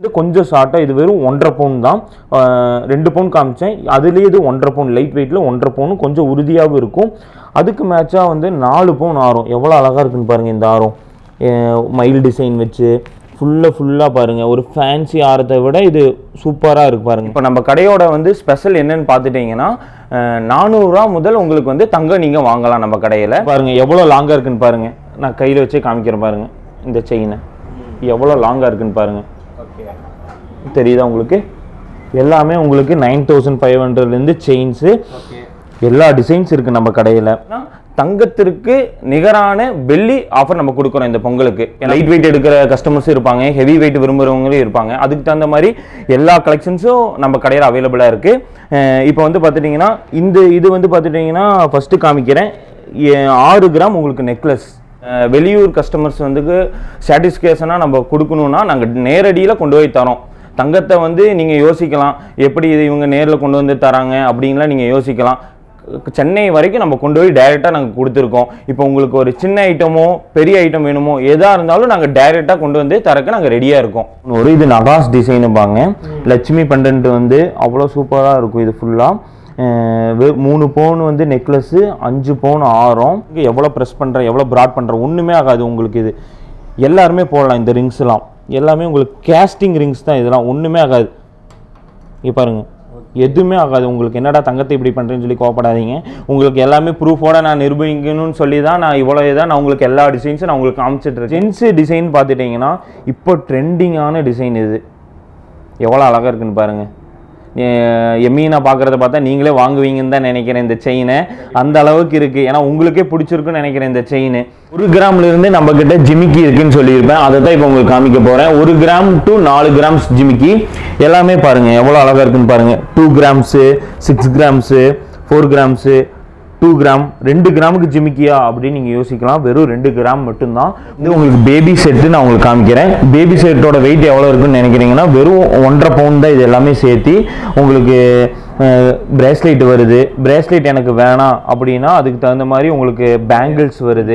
இது கொஞ்சம் ஷார்ட்டாக இது வெறும் ஒன்றரை பவுன் தான் அஹ் ரெண்டு பவுன் காமிச்சேன் அதுலேயே இது ஒன்றரை பவுன் லைட் வெயிட்டில் ஒன்றரை பவுன் கொஞ்சம் உறுதியாகவும் இருக்கும் அதுக்கு மேட்சாக வந்து நாலு பவுன் ஆரம் எவ்வளோ அழகாக இருக்குன்னு பாருங்கள் இந்த ஆரம் மயில் டிசைன் வச்சு ஃபுல்லாக ஃபுல்லாக பாருங்கள் ஒரு ஃபேன்சி ஆரத்தை விட இது சூப்பராக இருக்கு பாருங்கள் இப்போ நம்ம கடையோட வந்து ஸ்பெஷல் என்னன்னு பார்த்துட்டிங்கன்னா நானூறுரூவா முதல் உங்களுக்கு வந்து தங்கம் நீங்கள் வாங்கலாம் நம்ம கடையில் பாருங்கள் எவ்வளோ லாங்காக இருக்குன்னு பாருங்கள் நான் கையில் வச்சே காமிக்கிறேன் பாருங்கள் இந்த செயினை எவ்வளோ லாங்காக இருக்குன்னு பாருங்கள் தெரியுதா உங்களுக்கு எல்லாமே உங்களுக்கு நைன் தௌசண்ட் ஃபைவ் ஹண்ட்ரட்லேருந்து செயின்ஸு எல்லா டிசைன்ஸ் இருக்குது நம்ம கடையில் தங்கத்திற்கு நிகரான வெள்ளி ஆஃபர் நம்ம கொடுக்குறோம் இந்த பொங்கலுக்கு லைட் வெயிட் எடுக்கிற கஸ்டமர்ஸும் இருப்பாங்க ஹெவி வெயிட் விரும்புகிறவங்களும் இருப்பாங்க அதுக்கு தகுந்த மாதிரி எல்லா கலெக்ஷன்ஸும் நம்ம கடையில் அவைலபிளாக இருக்குது இப்போ வந்து பார்த்துட்டிங்கன்னா இந்த இது வந்து பார்த்துட்டிங்கன்னா ஃபஸ்ட்டு காமிக்கிறேன் எ- ஆறு கிராம் உங்களுக்கு நெக்லஸ் வெளியூர் கஸ்டமர்ஸ் வந்து சாட்டிஸ்ஃபேக்ஷனாக நம்ம கொடுக்கணுன்னா நாங்கள் நேரடியில் கொண்டு போய் தரோம் தங்கத்தை வந்து நீங்கள் யோசிக்கலாம் எப்படி இது இவங்க நேரில் கொண்டு வந்து தராங்க அப்படின்லாம் நீங்கள் யோசிக்கலாம் சென்னை வரைக்கும் நம்ம கொண்டு போய் டைரெக்டாக நாங்கள் கொடுத்துருக்கோம் இப்போ உங்களுக்கு ஒரு சின்ன ஐட்டமோ பெரிய ஐட்டம் வேணுமோ எதாக இருந்தாலும் நாங்கள் டைரெக்டாக கொண்டு வந்து தரக்கு நாங்கள் ரெடியாக இருக்கோம் ஒரு இது நகாஸ் டிசைனுப்பாங்க லட்சுமி பண்டன்ட் வந்து அவ்வளோ சூப்பராக இருக்கும் இது ஃபுல்லாக மூணு பவுன் வந்து நெக்லஸ்ஸு அஞ்சு பவுன் ஆரம் எவ்வளோ ப்ரெஸ் பண்ணுறேன் எவ்வளோ ப்ராட் பண்ணுறேன் ஒன்றுமே ஆகாது உங்களுக்கு இது எல்லாருமே போடலாம் இந்த ரிங்ஸ்லாம் எல்லாமே உங்களுக்கு கேஸ்டிங் ரிங்ஸ் தான் இதெல்லாம் ஒன்றுமே ஆகாது இங்கே பாருங்க எதுவுமே ஆகாது உங்களுக்கு என்னடா தங்கத்தை இப்படி பண்ணுறேன்னு சொல்லி கோவப்படாதீங்க உங்களுக்கு எல்லாமே ப்ரூஃபோட நான் நிரூபிக்கணும்னு சொல்லி தான் நான் இவ்வளோ இதாக நான் உங்களுக்கு எல்லா டிசைன்ஸும் நான் உங்களுக்கு காமிச்சிட்ருக்கேன் ஜென்ஸு டிசைன் பார்த்துட்டிங்கன்னா இப்போ ட்ரெண்டிங்கான டிசைன் இது எவ்வளோ அழகாக இருக்குன்னு பாருங்கள் எம்மீனா பார்க்குறத பார்த்தா நீங்களே வாங்குவீங்கன்னு தான் நினைக்கிறேன் இந்த செயினை அந்த அளவுக்கு இருக்குது ஏன்னா உங்களுக்கே பிடிச்சிருக்குன்னு நினைக்கிறேன் இந்த செயின் ஒரு கிராம்ல இருந்து நம்ம கிட்ட ஜிமிக்கி இருக்குன்னு சொல்லியிருப்பேன் அதை தான் இப்போ உங்களுக்கு காமிக்க போகிறேன் ஒரு கிராம் டு நாலு கிராம்ஸ் ஜிமிக்கி எல்லாமே பாருங்கள் எவ்வளோ அழகாக இருக்குன்னு பாருங்கள் two grams six grams four grams two gram ரெண்டு கிராமுக்கு ஜிமிக்கியா அப்படின்னு நீங்கள் யோசிக்கலாம் வெறும் ரெண்டு கிராம் மட்டும்தான் இது உங்களுக்கு பேபி செட்டு நான் உங்களுக்கு காமிக்கிறேன் பேபி செட்டோட வெயிட் எவ்வளோ இருக்குன்னு நினைக்கிறீங்கன்னா வெறும் ஒன்றரை பவுண்ட் தான் இது எல்லாமே சேர்த்து உங்களுக்கு பிரேஸ்லெட் வருது பிரேஸ்லெட் எனக்கு வேணாம் அப்படின்னா அதுக்கு தகுந்த மாதிரி உங்களுக்கு பேங்கிள்ஸ் வருது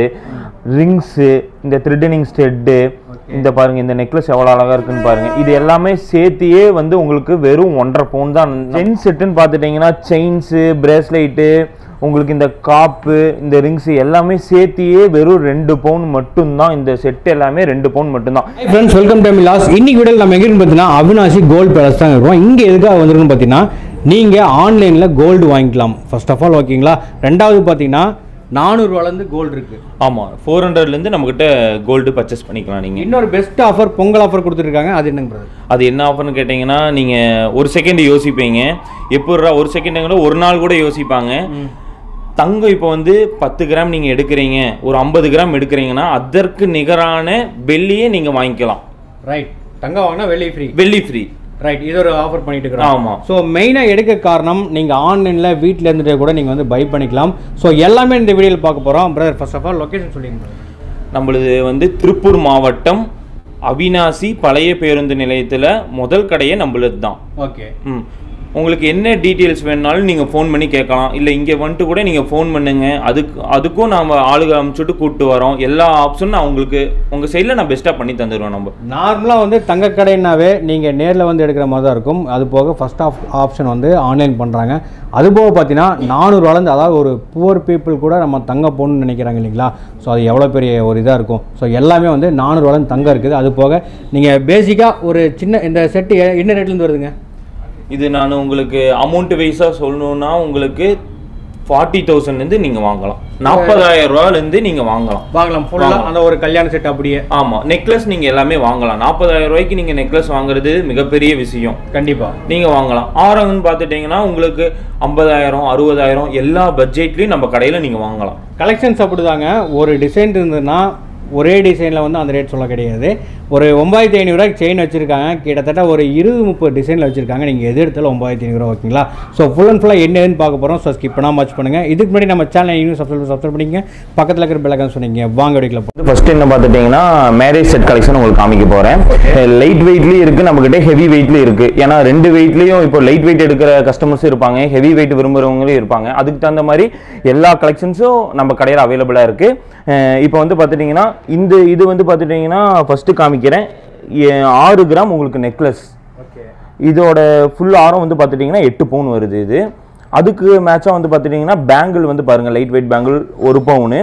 ரிங்ஸு இந்த த்ரிட்டனிங் ஸ்டெட்டு இந்த பாருங்க இந்த நெக்லஸ் எவ்வளோ அழகா இருக்குன்னு பாருங்க இது எல்லாமே சேர்த்தியே வந்து உங்களுக்கு வெறும் ஒன்றரை பவுன் தான் செயின் செட்டுன்னு பார்த்துட்டிங்கன்னா செயின்ஸு பிரேஸ்லைட்டு உங்களுக்கு இந்த காப்பு இந்த ரிங்ஸ் எல்லாமே சேர்த்தியே வெறும் ரெண்டு பவுன் மட்டும்தான் இந்த செட் எல்லாமே ரெண்டு பவுன் மட்டும்தான் ஃப்ரெண்ட்ஸ் வெல்கம் டு மிலாஸ் இன்னைக்கு வீடியோவில் நம்ம எங்கே இருக்குன்னு பார்த்தீங்கன்னா அவினாசி கோல்டு பேலஸ் தான் இருக்கோம் இங்கே எதுக்காக வந்திருக்குன்னு பார்த்தீங்கன்னா நீங்கள் ஆன்லைனில் கோல்டு வாங்கிக்கலாம் ஃபர்ஸ்ட் ஆஃப் ஆல் ஓகேங்களா ரெண்டாவது பார்த்தீங்கன்னா நானூறுவாலேருந்து கோல்டு இருக்குது ஆமாம் ஃபோர் ஹண்ட்ரட்லேருந்து நம்மக்கிட்ட கோல்டு பர்ச்சேஸ் பண்ணிக்கலாம் நீங்கள் இன்னொரு பெஸ்ட் ஆஃபர் பொங்கல் ஆஃபர் கொடுத்துருக்காங்க அது என்னங்க brother? அது என்ன ஆஃபர்னு கேட்டிங்கன்னா நீங்கள் ஒரு செகண்ட் யோசிப்பீங்க எப்படிரா ஒரு செகண்ட் ஒரு நாள் கூட யோசிப்பாங்க தங்கம் இப்போ வந்து பத்து கிராம் நீங்கள் எடுக்கிறீங்க ஒரு ஐம்பது கிராம் எடுக்கிறீங்கன்னா அதற்கு நிகரான வெள்ளியே நீங்கள் வாங்கிக்கலாம் ரைட் தங்கம் வாங்கினா வெளியே ஃப்ரீ வெள்ளி ஃப்ரீ ரைட் இது ஒரு ஆஃபர் பண்ணிட்டு இருக்கிறோம் ஆமாம் ஸோ மெயினாக எடுக்க காரணம் நீங்கள் ஆன்லைனில் வீட்டில் இருந்துட்டு கூட நீங்கள் வந்து பை பண்ணிக்கலாம் ஸோ எல்லாமே இந்த வீடியோவில் பார்க்க போகிறோம் brother first of all location சொல்லிங்க brother. நம்மளது வந்து திருப்பூர் மாவட்டம் அவினாசி பழைய பேருந்து நிலையத்தில் முதல் கடையே நம்மளது தான் ஓகே ம் உங்களுக்கு என்ன டீட்டெயில்ஸ் வேணுனாலும் நீங்கள் ஃபோன் பண்ணி கேட்கலாம் இல்லை இங்கே வந்துட்டு கூட நீங்கள் ஃபோன் பண்ணுங்க அதுக்கு அதுக்கும் நாம் ஆளுக அமுச்சுட்டு கூப்பிட்டு வரோம் எல்லா ஆப்ஷனும் நான் உங்களுக்கு உங்கள் சைடில் நான் பெஸ்ட்டாக பண்ணி தந்துடுவேன் நம்ம நார்மலாக வந்து தங்க கடைனாவே நீங்கள் நேரில் வந்து எடுக்கிற மாதிரி தான் இருக்கும் அது போக ஃபஸ்ட் ஆஃப் ஆப்ஷன் வந்து ஆன்லைன் பண்ணுறாங்க அது போக பார்த்தீங்கன்னா நானூறுவாலேருந்து அதாவது ஒரு புவர் பீப்புள் கூட நம்ம தங்க போகணும்னு நினைக்கிறாங்க இல்லைங்களா ஸோ அது எவ்வளோ பெரிய ஒரு இதாக இருக்கும் ஸோ எல்லாமே வந்து நானூறுவாலேருந்து தங்கம் இருக்குது அது போக நீங்கள் பேசிக்காக ஒரு சின்ன இந்த செட்டு என்ன ரேட்லேருந்து வருதுங்க இது நான் உங்களுக்கு அமௌண்ட் வைஸாக சொல்லணுன்னா உங்களுக்கு ஃபார்ட்டி தௌசண்ட்லேருந்து நீங்கள் வாங்கலாம் நாற்பதாயிரம் ரூபாலேருந்து நீங்கள் வாங்கலாம் வாங்கலாம் ஃபுல்லாக அந்த ஒரு கல்யாண செட் அப்படியே ஆமாம் நெக்லஸ் நீங்கள் எல்லாமே வாங்கலாம் நாற்பதாயிரம் ரூபாய்க்கு நீங்கள் நெக்லஸ் வாங்குறது மிகப்பெரிய விஷயம் கண்டிப்பாக நீங்கள் வாங்கலாம் ஆரம்னு பார்த்துட்டிங்கன்னா உங்களுக்கு ஐம்பதாயிரம் அறுபதாயிரம் எல்லா பட்ஜெட்லேயும் நம்ம கடையில் நீங்கள் வாங்கலாம் கலெக்ஷன்ஸ் அப்படிதாங்க ஒரு டிசைன் இருந்ததுன்னா ஒரே டிசைனில் வந்து அந்த ரேட் சொல்ல கிடையாது ஒரு ஒம்பாயிரத்தி ஐநூறுரூவாய்க்கு செயின் வச்சுருக்காங்க கிட்டத்தட்ட ஒரு இருபது முப்பது டிசைனில் வச்சுருக்காங்க நீங்கள் எது எடுத்தாலும் ஒம்பாயிரத்தி ஐநூறுரூவா ஓகேங்களா ஸோ ஃபுல் அண்ட் ஃபுல்லாக என்ன ஏதுன்னு பார்க்க போகிறோம் ஸோ ஸ்கிப் பண்ணாமல் வாட்ச் பண்ணுங்கள் இதுக்கு முன்னாடி நம்ம சேனல் இன்னும் சப்ஸ்கிரைப் சப்ஸ்கிரைப் பண்ணிங்க பக்கத்தில் இருக்கிற பெலக்கான்னு சொன்னீங்க வாங்க வெடிக்கல ஃபர்ஸ்ட் என்ன பார்த்துட்டிங்கன்னா மேரேஜ் செட் கலெக்ஷன் உங்களுக்கு காமிக்க போகிறேன் லைட் வெயிட்லேயும் இருக்குது நம்மக்கிட்ட ஹெவி வெயிட்லேயும் இருக்குது ஏன்னா ரெண்டு வெயிட்லேயும் இப்போ லைட் வெயிட் எடுக்கிற கஸ்டமர்ஸும் இருப்பாங்க ஹெவி வெயிட் விரும்புகிறவங்களும் இருப்பாங்க அதுக்கு தகுந்த மாதிரி எல்லா கலெக்ஷன்ஸும் நம்ம கடையில் அவைலபிளாக இருக்குது இப்போ வந்து பார்த்துட்டிங்கன்னா இந்த இது வந்து பார்த்துட்டிங்கன்னா ஃபஸ்ட்டு காமிக்கிறேன் எ- ஆறு கிராம் உங்களுக்கு நெக்லஸ் ஓகே இதோட ஃபுல் ஆரம் வந்து பார்த்துட்டிங்கன்னா எட்டு பவுன் வருது இது அதுக்கு மேட்சாக வந்து பார்த்துட்டிங்கன்னா பேங்கிள் வந்து பாருங்கள் லைட் வெயிட் பேங்கிள் ஒரு பவுனு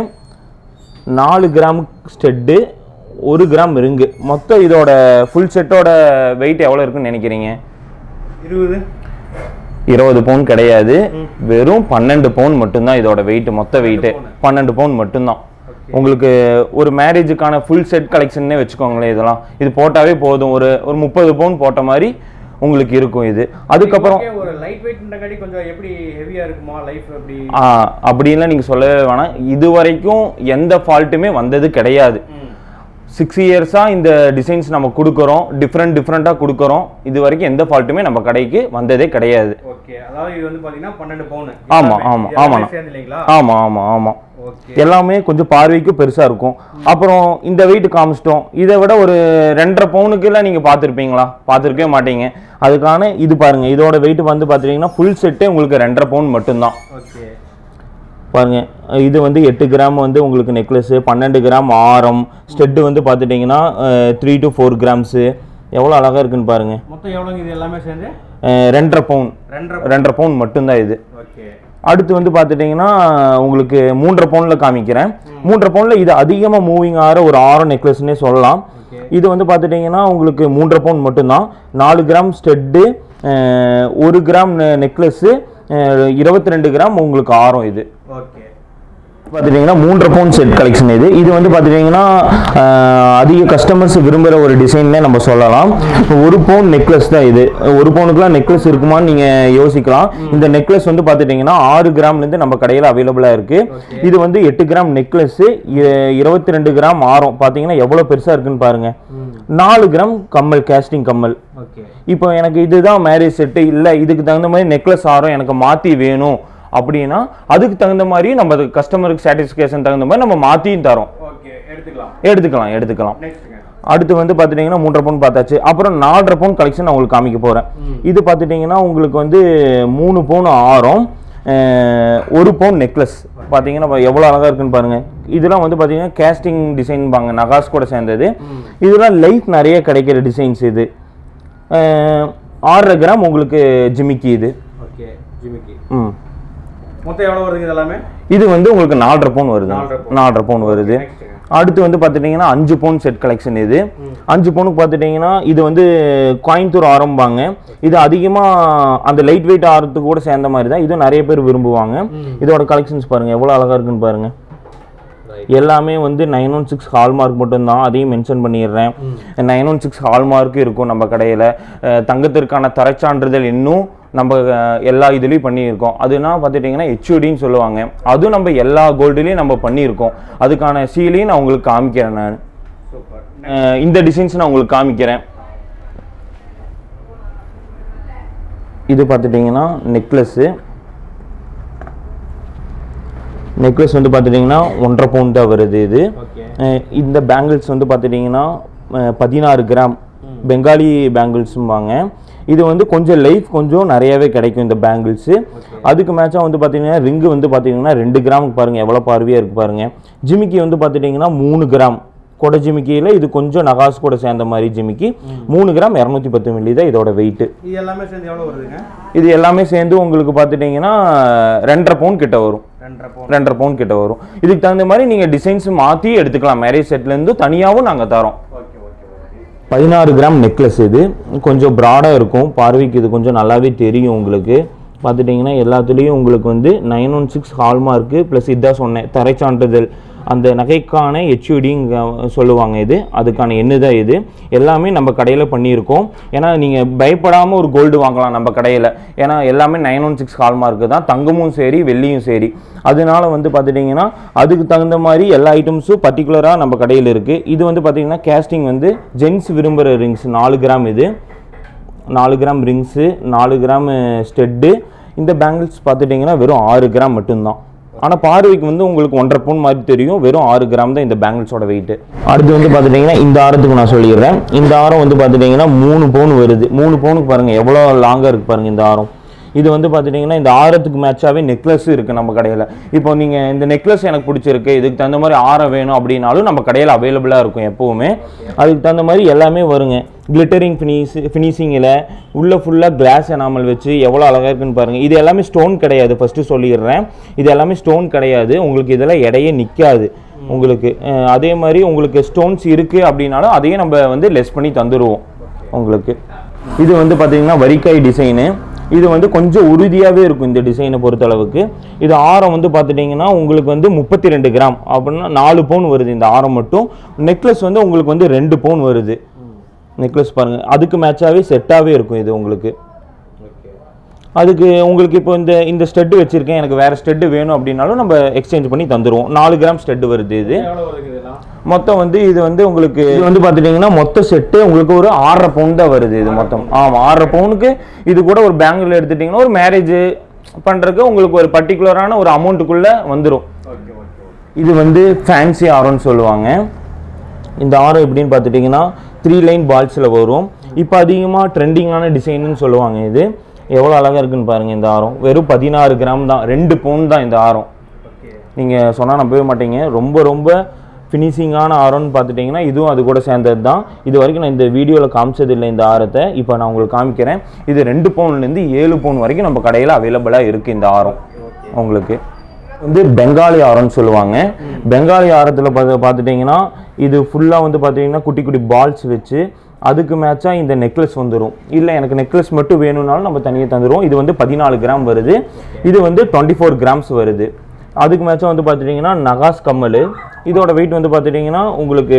நாலு கிராம் ஸ்டெட்டு ஒரு கிராம் ரிங்கு மொத்தம் இதோட ஃபுல் செட்டோட வெயிட் எவ்வளோ இருக்குன்னு நினைக்கிறீங்க இருபது இருபது பவுன் கிடையாது வெறும் பன்னெண்டு பவுன் மட்டும்தான் இதோட வெயிட் மொத்த வெயிட்டு பன்னெண்டு பவுன் மட்டும்தான் உங்களுக்கு ஒரு மேரேஜுக்கான ஃபுல் செட் கலெக்ஷன்னே வச்சுக்கோங்களேன் இதெல்லாம் இது போட்டாவே போதும் ஒரு ஒரு முப்பது பவுன் போட்ட மாதிரி உங்களுக்கு இருக்கும் இது அதுக்கப்புறம் ஒரு லைட் வெயிட்ன்றங்காட்டி கொஞ்சம் எப்படி ஹெவியா இருக்குமா லைஃப் எப்படி ஆ, அப்படின்லாம் நீங்கள் சொல்லவே வேணாம் இது வரைக்கும் எந்த ஃபால்ட்டுமே வந்தது கிடையாது சிக்ஸ் இயர்ஸாக இந்த டிசைன்ஸ் நம்ம கொடுக்குறோம் டிஃப்ரெண்ட் டிஃப்ரெண்ட்டாக கொடுக்குறோம் இது வரைக்கும் எந்த ஃபால்ட்டுமே நம்ம கடைக்கு வந்ததே கிடையாது ஓகே அதாவது இது வந்து பாத்தீங்கன்னா பன்னெண்டு பவுன் ஆமா, ஆமா, ஆமாண்ணா. சேர்ந்து இல்லைங்களா ஆமாம் ஆமாம் ஆமாம் ஓகே எல்லாமே கொஞ்சம் பார்வைக்கு பெருசாக இருக்கும் அப்புறம் இந்த வெயிட் காமிச்சிட்டோம் இதை விட ஒரு ரெண்டரை பவுனுக்குலாம் நீங்கள் பார்த்துருப்பீங்களா பார்த்துருக்கவே மாட்டீங்க அதுக்கான இது பாருங்க இதோட வெயிட் வந்து பார்த்துட்டீங்கன்னா ஃபுல் செட்டே உங்களுக்கு ரெண்டரை பவுன் மட்டும்தான் ஓகே பாருங்க இது வந்து எட்டு கிராம் வந்து உங்களுக்கு நெக்லஸ் பன்னெண்டு கிராம் ஆரம் ஸ்டெட்டு வந்து பார்த்துட்டிங்கன்னா த்ரீ டு ஃபோர் கிராம்ஸு எவ்வளோ அழகாக இருக்குன்னு பாருங்க மொத்தம் எவ்வளோங்க இது எல்லாமே சேர்ந்து அஹ் ரெண்டரை பவுன் ரெண்டரை ரெண்டரை பவுன் மட்டும்தான் இது ஓகே அடுத்து வந்து பார்த்துட்டிங்கன்னா உங்களுக்கு மூன்றரை பவுனில் காமிக்கிறேன் மூன்றரை பவுனில் இது அதிகமாக மூவிங் ஆகிற ஒரு ஆரம் நெக்லஸ்னே சொல்லலாம் ஓகே இது வந்து பார்த்துட்டிங்கன்னா உங்களுக்கு மூன்றரை பவுன் மட்டும்தான் நாலு கிராம் ஸ்டெட்டு ஒரு கிராம் நெக்லஸ்ஸு இருபத்தி ரெண்டு கிராம் உங்களுக்கு ஆரம் இது ஓகே பார்த்துட்டிங்கன்னா மூன்றரை பவுன் செட் கலெக்ஷன் இது இது வந்து பார்த்துட்டிங்கன்னா ஆஹ், அதிக கஸ்டமர்ஸ் விரும்புகிற ஒரு டிசைன்னே நம்ம சொல்லலாம் ஒரு பவுன் நெக்லஸ் தான் இது ஒரு பவுனுக்குலாம் நெக்லஸ் இருக்குமான்னு நீங்கள் யோசிக்கலாம் இந்த நெக்லஸ் வந்து பார்த்துட்டிங்கன்னா ஆறு கிராம்லேருந்து நம்ம கடையில் அவைலபிளாக இருக்குது இது வந்து எட்டு கிராம் நெக்லஸ்ஸு இருபத்தி ரெண்டு கிராம் ஆரம் பார்த்தீங்கன்னா எவ்வளோ பெருசாக இருக்குன்னு பாருங்கள் நாலு கிராம் கம்மல் கேஸ்டிங் கம்மல் ஓகே இப்போ எனக்கு இதுதான் மேரேஜ் செட்டு இல்லை இதுக்கு தகுந்த மாதிரி நெக்லஸ் ஆரம் எனக்கு மாற்றி வேணும் அப்படின்னா அதுக்கு தகுந்த மாதிரி நம்ம கஸ்டமருக்கு சாட்டிஸ்ஃபேக்ஷன் தகுந்த மாதிரி நம்ம மாற்றியும் தரோம் ஓகே எடுத்துக்கலாம் எடுத்துக்கலாம் எடுத்துக்கலாம் நெக்ஸ்ட்டுங்க அடுத்து வந்து பார்த்துட்டிங்கன்னா மூன்றரை பவுன் பார்த்தாச்சு அப்புறம் நாலரை பவுன் கலெக்ஷன் நான் உங்களுக்கு காமிக்க போகிறேன் இது பார்த்துட்டிங்கன்னா உங்களுக்கு வந்து மூணு பவுன் ஆரம் அஹ், ஒரு பவுன் நெக்லஸ் பார்த்தீங்கன்னா பா- எவ்வளோ அழகாக இருக்குன்னு பாருங்கள் இதெல்லாம் வந்து பார்த்தீங்கன்னா கேஸ்டிங் டிசைன் பாங்க நகாஸ் கூட சேர்ந்தது இதெல்லாம் லைஃப் நிறைய கிடைக்கிற டிசைன்ஸ் இது அஹ், ஆறரை கிராம் உங்களுக்கு ஜிமிக்கி இது ஓகே ஜிமிக்கி ம் மொத்தம் எவ்வளோ வருதுங்க இது எல்லாமே இது வந்து உங்களுக்கு நாலரை பவுன் வருது நாலரை நாலரை பவுன் வருது நெக்ஸ்ட்டுங்க அடுத்து வந்து பார்த்துட்டிங்கன்னா அஞ்சு பவுன் செட் கலெக்ஷன் இது அஞ்சு பவுனுக்கு பார்த்துட்டிங்கன்னா இது வந்து கோயம்புத்தூர் ஆரம்பாங்க இது அதிகமாக அந்த லைட் வெயிட் ஆரத்துக்கு கூட சேர்ந்த மாதிரி தான் இதுவும் நிறைய பேர் விரும்புவாங்க இதோட கலெக்ஷன்ஸ் பாருங்கள் எவ்வளோ அழகாக இருக்குன்னு பாருங்கள் எல்லாமே வந்து நைன் ஒன் சிக்ஸ் ஹால்மார்க் மட்டும்தான் அதையும் மென்ஷன் பண்ணிடுறேன் நைன் ஒன் சிக்ஸ் ஹால்மார்க்கு இருக்கும் நம்ம கடையில் தங்கத்திற்கான தரச்சான்றிதழ் இன்னும் நம்ம அஹ், எல்லா இதுலேயும் பண்ணியிருக்கோம் அதுனா பார்த்துட்டிங்கன்னா ஹெச்ஓடின்னு சொல்லுவாங்க அதுவும் நம்ம எல்லா கோல்டுலேயும் நம்ம பண்ணியிருக்கோம் அதுக்கான சீலையும் நான் உங்களுக்கு காமிக்கிறேன் நான் சூப்பர் அஹ், இந்த டிசைன்ஸ் நான் உங்களுக்கு காமிக்கிறேன் இது பார்த்துட்டிங்கன்னா நெக்லஸ்ஸு நெக்லஸ் வந்து பார்த்துட்டிங்கன்னா ஒன்றரை பவுன் தான் வருது இது ஓகே அஹ் இந்த பேங்கிள்ஸ் வந்து பார்த்துட்டிங்கன்னா பதினாறு கிராம் பெங்காலி பேங்கிள்ஸும்பாங்க இது வந்து கொஞ்சம் லைஃப் கொஞ்சம் நிறையவே கிடைக்கும் இந்த பேங்கிள்ஸு அதுக்கு மேட்சாக வந்து பார்த்தீங்கன்னா ரிங்கு வந்து பார்த்தீங்கன்னா ரெண்டு கிராமுக்கு பாருங்கள் எவ்வளோ பார்வையாக இருக்குது பாருங்கள் ஜிமிக்கி வந்து பார்த்துட்டிங்கன்னா மூணு கிராம் கொடை ஜிமிக்கியில் இது கொஞ்சம் நகாஸ் கூட சேர்ந்த மாதிரி ஜிமிக்கி மூணு கிராம் இரநூத்தி பத்து மில்லி தான் இதோட வெயிட்டு இது எல்லாமே சேர்ந்து எவ்வளோ வருதுங்க இது எல்லாமே சேர்ந்து உங்களுக்கு பார்த்துட்டிங்கன்னா ரெண்டரை பவுன் கிட்ட வரும் ரெண்டரை பவுன் ரெண்டரை பவுன் கிட்ட வரும் இதுக்கு தகுந்த மாதிரி நீங்கள் டிசைன்ஸ் மாற்றி எடுத்துக்கலாம் மேரேஜ் செட்லேருந்து தனியாகவும் நாங்கள் தரோம் ஓகே ஓகே ஓகே பதினாறு கிராம் நெக்லஸ் இது கொஞ்சம் ப்ராடாக இருக்கும் பார்வைக்கு இது கொஞ்சம் நல்லாவே தெரியும் உங்களுக்கு பார்த்துட்டிங்கன்னா எல்லாத்துலேயும் உங்களுக்கு வந்து nine one six hallmark plus இதான் சொன்னேன் தரை சான்றிதழ் அந்த நகைக்கான ஹெச்யூடிங்க சொல்லுவாங்க இது அதுக்கான எண்ணு தான் இது எல்லாமே நம்ம கடையில் பண்ணியிருக்கோம் ஏன்னா நீங்கள் பயப்படாமல் ஒரு கோல்டு வாங்கலாம் நம்ம கடையில் ஏன்னா எல்லாமே நைன் ஒன் சிக்ஸ் ஹால்மார்க்கு தான் தங்கமும் சரி வெள்ளியும் சரி அதனால வந்து பார்த்துட்டிங்கன்னா அதுக்கு தகுந்த மாதிரி எல்லா ஐட்டம்ஸும் பர்டிகுலராக நம்ம கடையில் இருக்குது இது வந்து பார்த்திங்கன்னா கேஸ்டிங் வந்து ஜென்ஸ் விரும்புகிற ரிங்ஸ் நாலு கிராம் இது நாலு கிராம் ரிங்ஸு நாலு கிராம் ஸ்டெட்டு இந்த பேங்கிள்ஸ் பார்த்துட்டிங்கன்னா வெறும் ஆறு கிராம் மட்டும்தான் ஆனால் பார்வைக்கு வந்து உங்களுக்கு ஒன்றரை பவுன் மாதிரி தெரியும் வெறும் ஆறு கிராம் தான் இந்த பேங்கிள்ஸோட வெயிட்டு அடுத்து வந்து பார்த்துட்டிங்கன்னா இந்த ஆரத்துக்கு நான் சொல்லிடுறேன் இந்த ஆரம் வந்து பார்த்துட்டிங்கன்னா மூணு பவுன் வருது மூணு பவுனுக்கு பாருங்கள் எவ்வளோ லாங்காக இருக்குது பாருங்கள் இந்த ஆரம் இது வந்து பார்த்துட்டிங்கன்னா இந்த ஆரத்துக்கு மேட்சாகவே நெக்லஸ் இருக்குது நம்ம கடையில் இப்போ நீங்கள் இந்த நெக்லஸ் எனக்கு பிடிச்சிருக்கு இதுக்கு தகுந்த மாதிரி ஆரம் வேணும் அப்படின்னாலும் நம்ம கடையில் அவைலபிளாக இருக்கும் எப்போவுமே அதுக்கு தகுந்த மாதிரி எல்லாமே வருங்க கிளிட்டரிங் ஃபினிஷ் ஃபினிஷிங்கில் உள்ள ஃபுல்லாக கிளாஸ் எனாமல் வச்சு எவ்வளோ அழகாக இருக்குன்னு பாருங்கள் இது எல்லாமே ஸ்டோன் கிடையாது ஃபஸ்ட்டு சொல்லிடுறேன் இது எல்லாமே ஸ்டோன் கிடையாது உங்களுக்கு இதெல்லாம் எடையே நிற்காது உங்களுக்கு அஹ், அதே மாதிரி உங்களுக்கு ஸ்டோன்ஸ் இருக்குது அப்படின்னாலும் அதையும் நம்ம வந்து லெஸ் பண்ணி தந்துடுவோம் உங்களுக்கு இது வந்து பார்த்தீங்கன்னா வரிக்காய் டிசைனு இது வந்து கொஞ்சம் உறுதியாகவே இருக்கும் இந்த டிசைனை பொறுத்தளவுக்கு இது ஆரம் வந்து பார்த்துட்டிங்கன்னா உங்களுக்கு வந்து முப்பத்தி ரெண்டு கிராம் அப்படின்னா நாலு பவுன் வருது இந்த ஆரம் மட்டும் நெக்லஸ் வந்து உங்களுக்கு வந்து ரெண்டு பவுன் வருது நெக்லஸ் பாருங்கள் அதுக்கு மேட்சாகவே செட்டாகவே இருக்கும் இது உங்களுக்கு அதுக்கு உங்களுக்கு இப்போ இந்த இந்த ஸ்டெட்டு வச்சுருக்கேன் எனக்கு வேறு ஸ்டெட்டு வேணும் அப்படின்னாலும் நம்ம எக்ஸ்சேஞ்ச் பண்ணி தந்துடுவோம் நாலு கிராம் ஸ்டெட்டு வருது இது மொத்தம் வந்து இது வந்து உங்களுக்கு இது வந்து பார்த்துட்டிங்கன்னா மொத்த செட்டு உங்களுக்கு ஒரு ஆறரை பவுன் தான் வருது இது மொத்தம் ஆமாம் ஆறரை பவுனுக்கு இது கூட ஒரு பேங்கில் எடுத்துட்டிங்கன்னா ஒரு மேரேஜ் பண்ணுறதுக்கு உங்களுக்கு ஒரு பர்டிகுலரான ஒரு அமௌண்ட்டுக்குள்ளே வந்துடும் இது வந்து ஃபேன்சி ஆரம்னு சொல்லுவாங்க இந்த ஆரம் எப்படின்னு பார்த்துட்டிங்கன்னா த்ரீ லைன் பால்ஸில் வரும் இப்போ அதிகமாக ட்ரெண்டிங்கான டிசைனுன்னு சொல்லுவாங்க இது எவ்வளோ அழகாக இருக்குன்னு பாருங்கள் இந்த ஆரம் வெறும் பதினாறு கிராம் தான் ரெண்டு பவுன் தான் இந்த ஆரம் நீங்கள் சொன்னால் நம்பவே மாட்டீங்க ரொம்ப ரொம்ப ஃபினிஷிங்கான ஆரம்னு பார்த்துட்டிங்கன்னா இதுவும் அது கூட சேர்ந்தது தான் இது வரைக்கும் நான் இந்த வீடியோவில் காமிச்சது இல்லை இந்த ஆரத்தை இப்போ நான் உங்களுக்கு காமிக்கிறேன் இது ரெண்டு பவுன்லேருந்து ஏழு பவுன் வரைக்கும் நம்ம கடையில் அவைலபிளாக இருக்குது இந்த ஆரம் உங்களுக்கு வந்து பெங்காலி ஆரம்னு சொல்லுவாங்க பெங்காலி ஆரத்தில் பார்த்து பார்த்துட்டிங்கன்னா இது ஃபுல்லாக வந்து பார்த்தீங்கன்னா குட்டி குட்டி பால்ஸ் வச்சு அதுக்கு மேட்சாக இந்த நெக்லஸ் வந்துடும் இல்லை எனக்கு நெக்லஸ் மட்டும் வேணும்னாலும் நம்ம தனியாக தந்துடுவோம் இது வந்து பதினாலு கிராம் வருது இது வந்து டுவெண்ட்டி ஃபோர் கிராம்ஸ் வருது அதுக்கு மேட்சாக வந்து பார்த்துட்டிங்கன்னா நகாஸ் கம்மல் இதோட வெயிட் வந்து பார்த்துட்டிங்கன்னா உங்களுக்கு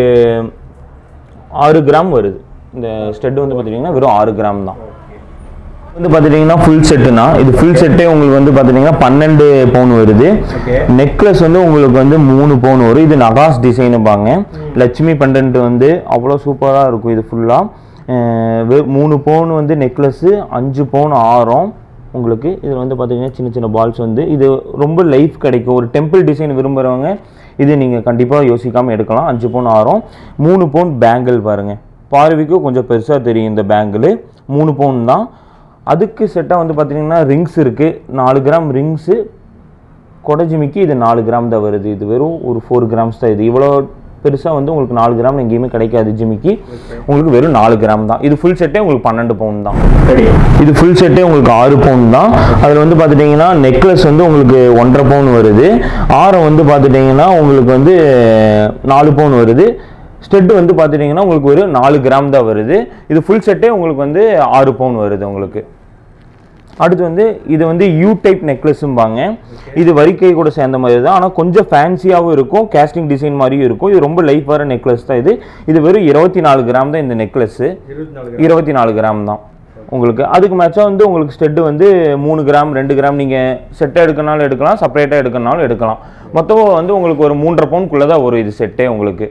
ஆறு கிராம் வருது இந்த ஸ்டெட் வந்து பார்த்துட்டிங்கன்னா வெறும் ஆறு கிராம் தான் வந்து பார்த்துட்டிங்கன்னா ஃபுல் செட்டுனா இது ஃபுல் செட்டே உங்களுக்கு வந்து பார்த்துட்டிங்கன்னா பன்னெண்டு பவுன் வருது நெக்லஸ் வந்து உங்களுக்கு வந்து மூணு பவுன் வரும் இது நகாஸ் டிசைனுப்பாங்க லட்சுமி பண்டன்ட் வந்து அவ்வளோ சூப்பராக இருக்கும் இது ஃபுல்லாக மூணு பவுன் வந்து நெக்லஸ்ஸு அஞ்சு பவுன் ஆரம் உங்களுக்கு இதில் வந்து பார்த்தீங்கன்னா சின்ன சின்ன பால்ஸ் வந்து இது ரொம்ப லைஃப் கிடைக்கும் ஒரு டெம்பிள் டிசைன் விரும்புகிறவங்க இது நீங்கள் கண்டிப்பாக யோசிக்காமல் எடுக்கலாம் அஞ்சு பவுன் ஆரம் மூணு பவுன் பேங்கிள் பாருங்கள் பார்வைக்கும் கொஞ்சம் பெருசாக தெரியும் இந்த பேங்கிள் மூணு பவுன் தான் அதுக்கு செட்டாக வந்து பார்த்தீங்கன்னா ரிங்ஸ் இருக்குது நாலு கிராம் ரிங்ஸு கொடஜிமிக்கு இது நாலு கிராம் தான் வருது இது வெறும் ஒரு ஃபோர் கிராம்ஸ் தான் இது இவ்வளோ பெருசாக வந்து உங்களுக்கு நாலு கிராம் எங்கேயுமே கிடைக்காது ஜிமிக்கி உங்களுக்கு வெறும் நாலு கிராம் தான் இது ஃபுல் செட்டே உங்களுக்கு பன்னெண்டு பவுன் தான் இது ஃபுல் செட்டே உங்களுக்கு ஆறு பவுன் தான் அதில் வந்து பார்த்துட்டிங்கன்னா நெக்லஸ் வந்து உங்களுக்கு ஒன்றரை பவுன் வருது ஆரம் வந்து பார்த்துட்டிங்கன்னா உங்களுக்கு வந்து நாலு பவுன் வருது ஸ்டெட்டு வந்து பார்த்துட்டிங்கன்னா உங்களுக்கு ஒரு நாலு கிராம் தான் வருது இது ஃபுல் செட்டே உங்களுக்கு வந்து ஆறு பவுன் வருது உங்களுக்கு அடுத்து வந்து இது வந்து யூ டைப் நெக்லஸும்பாங்க இது வரிக்கை கூட சேர்ந்த மாதிரி தான் ஆனால் கொஞ்சம் ஃபேன்சியாகவும் இருக்கும் கேஸ்டிங் டிசைன் மாதிரியும் இருக்கும் இது ரொம்ப லைஃப் வர நெக்லஸ் தான் இது இது வெறும் இருபத்தி நாலு கிராம் தான் இந்த நெக்லஸ்ஸு இருபத்தி நாலு கிராம் தான் உங்களுக்கு அதுக்கு மேட்சாக வந்து உங்களுக்கு ஸ்டெட்டு வந்து மூணு கிராம் ரெண்டு கிராம் நீங்கள் செட்டாக எடுக்கனாலும் எடுக்கலாம் செப்பரேட்டாக எடுக்கனாலும் எடுக்கலாம் மொத்தம் வந்து உங்களுக்கு ஒரு மூன்றரை பவுனுக்குள்ளே தான் வரும் இது செட்டே உங்களுக்கு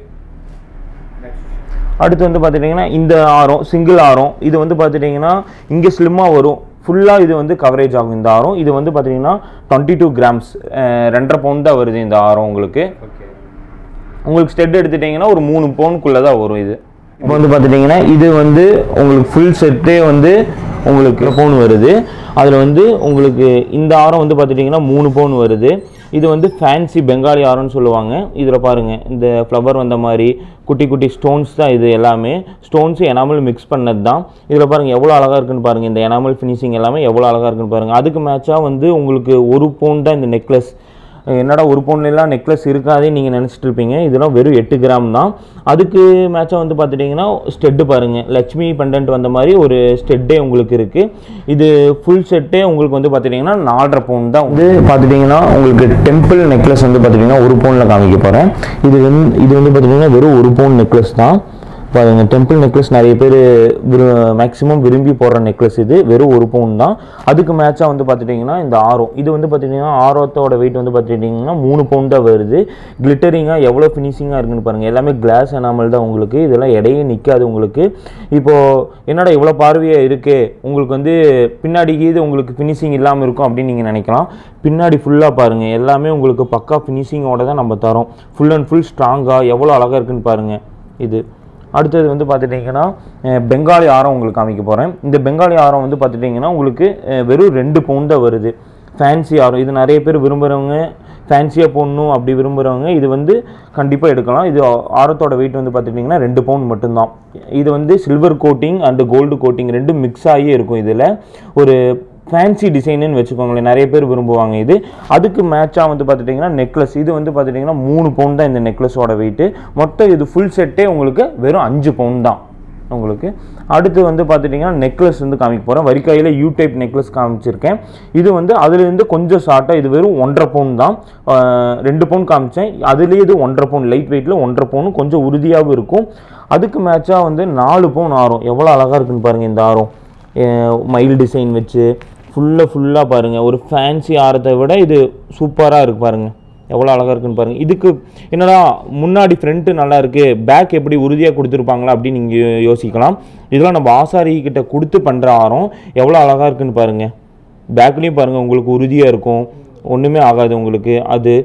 அடுத்து வந்து பார்த்துட்டிங்கன்னா இந்த ஆரம் சிங்கிள் ஆரம் இது வந்து பார்த்துட்டிங்கன்னா இங்கே ஸ்லிம்மாக வரும் ஃபுல்லாக இது வந்து கவரேஜ் ஆகும் இந்த ஆரம் இது வந்து பார்த்தீங்கன்னா டுவெண்ட்டி டூ கிராம்ஸ் ரெண்டரை பவுன் தான் வருது இந்த ஆரம் உங்களுக்கு உங்களுக்கு ஸ்டெட் எடுத்துட்டிங்கன்னா ஒரு மூணு பவுனுக்குள்ளே தான் வரும் இது இப்போ வந்து பார்த்துட்டிங்கன்னா இது வந்து உங்களுக்கு ஃபுல் செட்டே வந்து உங்களுக்கு பவுன் வருது அதில் வந்து உங்களுக்கு இந்த ஆரம் வந்து பார்த்துட்டிங்கன்னா மூணு பவுன் வருது இது வந்து ஃபேன்சி பெங்காலி ஆரம்னு சொல்லுவாங்க இதில் பாருங்கள் இந்த ஃப்ளவர் வந்த மாதிரி குட்டி குட்டி ஸ்டோன்ஸ் தான் இது எல்லாமே ஸ்டோன்ஸ் எனாமல் மிக்ஸ் பண்ணது தான் இதில் பாருங்கள் எவ்வளோ அழகாக இருக்குன்னு பாருங்கள் இந்த எனாமல் ஃபினிஷிங் எல்லாமே எவ்வளோ அழகாக இருக்குன்னு பாருங்கள் அதுக்கு மேட்சாக வந்து உங்களுக்கு ஒரு பவுன் தான் இந்த நெக்லஸ் என்னடா ஒரு பவுன்லாம் நெக்லஸ் இருக்காதே நீங்கள் நினச்சிட்டு இருப்பீங்க இதெல்லாம் வெறும் எட்டு கிராம் தான் அதுக்கு மேட்சாக வந்து பார்த்துட்டிங்கன்னா ஸ்டெட்டு பாருங்கள் லட்சுமி பண்டன்ட் வந்த மாதிரி ஒரு ஸ்டெட்டே உங்களுக்கு இருக்குது இது ஃபுல் செட்டே உங்களுக்கு வந்து பார்த்துட்டிங்கன்னா நாலரை பவுன் தான் வந்து பார்த்துட்டிங்கன்னா உங்களுக்கு டெம்பிள் நெக்லஸ் வந்து பார்த்துட்டிங்கன்னா ஒரு பவுனில் காமிக்க போகிறேன் இது வந்து இது வந்து பார்த்துட்டிங்கன்னா வெறும் ஒரு பவுன் நெக்லஸ் தான் பாருங்க டெம்பிள் நெக்லஸ் நிறைய பேர் விரு மேக்ஸிமம் விரும்பி போடுற நெக்லஸ் இது வெறும் ஒரு பவுன் தான் அதுக்கு மேட்சாக வந்து பார்த்துட்டிங்கன்னா இந்த ஆரம் இது வந்து பார்த்துட்டிங்கன்னா ஆரத்தோட வெயிட் வந்து பார்த்துட்டிங்கன்னா மூணு பவுன் தான் வருது கிளிட்டரிங்காக எவ்வளோ ஃபினிஷிங்காக இருக்குன்னு பாருங்கள் எல்லாமே கிளாஸ் எனாமல் தான் உங்களுக்கு இதெல்லாம் இடையே நிற்காது உங்களுக்கு இப்போது என்னடா இவ்வளோ பார்வையாக இருக்கே உங்களுக்கு வந்து பின்னாடிக்கு இது உங்களுக்கு ஃபினிஷிங் இல்லாமல் இருக்கும் அப்படின்னு நீங்கள் நினைக்கலாம் பின்னாடி ஃபுல்லாக பாருங்கள் எல்லாமே உங்களுக்கு பக்கா ஃபினிஷிங்கோட தான் நம்ம தரோம் ஃபுல் அண்ட் ஃபுல் ஸ்ட்ராங்காக எவ்வளோ அழகாக இருக்குன்னு பாருங்கள் இது அடுத்தது வந்து பார்த்துட்டிங்கன்னா அஹ், பெங்காலி ஆரம் உங்களுக்கு காமிக்க போகிறேன் இந்த பெங்காலி ஆரம் வந்து பார்த்துட்டிங்கன்னா உங்களுக்கு அஹ், வெறும் ரெண்டு பவுன் தான் வருது ஃபேன்சி ஆரம் இது நிறைய பேர் விரும்புகிறவங்க ஃபேன்சியாக போடணும் அப்படி விரும்புகிறவங்க இது வந்து கண்டிப்பாக எடுக்கலாம் இது ஆ- ஆரத்தோட வெயிட் வந்து பார்த்துட்டிங்கன்னா ரெண்டு பவுன் மட்டும்தான் இது வந்து silver coating and gold coating ரெண்டும் மிக்ஸ் ஆகியே இருக்கும் இதில் ஒரு ஃபேன்சி டிசைனுன்னு வச்சுக்கோங்களேன் நிறைய பேர் விரும்புவாங்க இது அதுக்கு மேட்சாக வந்து பார்த்துட்டிங்கன்னா நெக்லஸ் இது வந்து பார்த்துட்டிங்கன்னா மூணு பவுன் தான் இந்த நெக்லஸோட வெயிட்டு மொத்தம் இது ஃபுல் செட்டே உங்களுக்கு வெறும் அஞ்சு பவுன் தான் உங்களுக்கு அடுத்து வந்து பார்த்துட்டிங்கன்னா நெக்லஸ் வந்து காமிக்க போகிறேன் வரிக்காயில் யூ டைப் நெக்லஸ் காமிச்சிருக்கேன் இது வந்து அதுலேருந்து கொஞ்சம் ஷார்ட்டாக இது வெறும் ஒன்றரை பவுன் தான் ஆஹ் ரெண்டு பவுன் காமிச்சேன் அதுலேயே இது ஒன்றரை பவுன் லைட் வெயிட்டில் ஒன்றரை பவுன் கொஞ்சம் உறுதியாகவும் இருக்கும் அதுக்கு மேட்சாக வந்து நாலு பவுன் ஆரம் எவ்வளோ அழகாக இருக்குன்னு பாருங்கள் இந்த ஆரம் அஹ் மயில் டிசைன் வச்சு ஃபுல்லாக ஃபுல்லாக பாருங்கள் ஒரு ஃபேன்சி ஆரத்தை விட இது சூப்பராக இருக்கு பாருங்கள் எவ்வளோ அழகாக இருக்குன்னு பாருங்கள் இதுக்கு என்னடா முன்னாடி ஃப்ரண்ட்டு நல்லா இருக்குது பேக் எப்படி உறுதியாக கொடுத்துருப்பாங்களா அப்படின்னு நீங்கள் யோசிக்கலாம் இதெல்லாம் நம்ம ஆசாரி கிட்ட கொடுத்து பண்ணுற ஆரம் எவ்வளோ அழகாக இருக்குன்னு பாருங்கள் பேக்லேயும் பாருங்கள் உங்களுக்கு உறுதியாக இருக்கும் ஒன்றுமே ஆகாது உங்களுக்கு அது